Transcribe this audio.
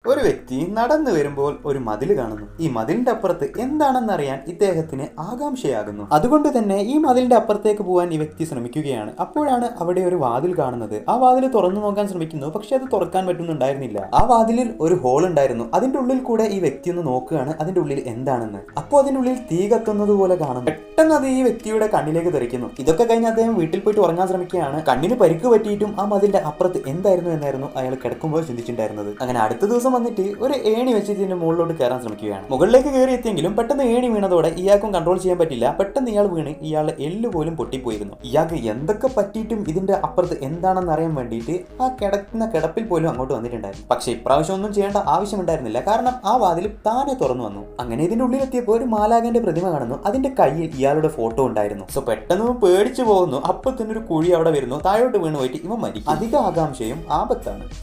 ഒരു വ്യക്തി നടന്നു വരുമ്പോൾ ഒരു മതിൽ കാണുന്നു ഈ മതിലിന്റെ അപ്പുറത്ത് എന്താണെന്നറിയാൻ ഇദ്ദേഹത്തിന് ആകാംക്ഷയാകുന്നു അതുകൊണ്ട് തന്നെ ഈ മതിലിന്റെ അപ്പുറത്തേക്ക് പോകാൻ ഈ വ്യക്തി ശ്രമിക്കുകയാണ് അപ്പോഴാണ് അവിടെ ഒരു വാതിൽ കാണുന്നത് ആ വാതിൽ തുറന്നു നോക്കാൻ ശ്രമിക്കുന്നു പക്ഷെ അത് തുറക്കാൻ പറ്റുന്നുണ്ടായിരുന്നില്ല ആ വാതിലിൽ ഒരു ഹോൾ ഉണ്ടായിരുന്നു അതിന്റെ ഉള്ളിൽ കൂടെ ഈ വ്യക്തി ഒന്ന് നോക്കുകയാണ് അതിന്റെ ഉള്ളിൽ എന്താണെന്ന് അപ്പോൾ അതിന്റെ ഉള്ളിൽ തീ കത്തുന്നത് പോലെ കാണുന്നു പെട്ടെന്ന് അത് ഈ വ്യക്തിയുടെ കണ്ണിലേക്ക് തെറിക്കുന്നു ഇതൊക്കെ കഴിഞ്ഞ് അദ്ദേഹം വീട്ടിൽ പോയിട്ട് ഉറങ്ങാൻ ശ്രമിക്കുകയാണ് കണ്ണിന് പരിക്ക് പറ്റിയിട്ടും ആ മതിലിന്റെ അപ്പുറത്ത് എന്തായിരുന്നു എന്നായിരുന്നു അയാൾ കിടക്കുമ്പോൾ ചിന്തിച്ചിട്ടുണ്ടായിരുന്നത് അങ്ങനെ അടുത്ത ദിവസം വന്നിട്ട് ഒരു ഏണി വെച്ച് ഇതിന്റെ മുകളിലോട്ട് കയറാൻ ശ്രമിക്കുകയാണ് മുകളിലേക്ക് കയറി എത്തിയെങ്കിലും പെട്ടെന്ന് ഏണി വീണതോടെ ഇയാൾക്കും കൺട്രോൾ ചെയ്യാൻ പറ്റില്ല പെട്ടെന്ന് ഇയാൾ വീണ് ഇയാളുടെ എല്ല് പോലും പൊട്ടിപ്പോയിരുന്നു ഇയാൾക്ക് എന്തൊക്കെ പറ്റിയിട്ടും ഇതിന്റെ അപ്പുറത്ത് എന്താണെന്ന് അറിയാൻ വേണ്ടിയിട്ട് ആ കിടക്കുന്ന കിടപ്പിൽ പോലും അങ്ങോട്ട് വന്നിട്ടുണ്ടായിരുന്നു പക്ഷേ ഇപ്രാവശ്യം ഒന്നും ചെയ്യേണ്ട ആവശ്യമുണ്ടായിരുന്നില്ല കാരണം ആ വാതിൽ താനെ തുറന്നു വന്നു അങ്ങനെ ഇതിന്റെ ഉള്ളിലെത്തിയപ്പോൾ ഒരു മാലാകന്റെ പ്രതിമ കാണുന്നു അതിന്റെ കയ്യിൽ ഇയാളുടെ ഫോട്ടോ ഉണ്ടായിരുന്നു സോ പെട്ടെന്ന് ഇവൻ പേടിച്ചു പോകുന്നു അപ്പൊ തന്നെ ഒരു കുഴി അവിടെ വരുന്നു താഴോട്ട് വീണ് പോയിട്ട് ഇവൻ മരിക്കും അധിക ആകാംക്ഷയും ആപത്താണ്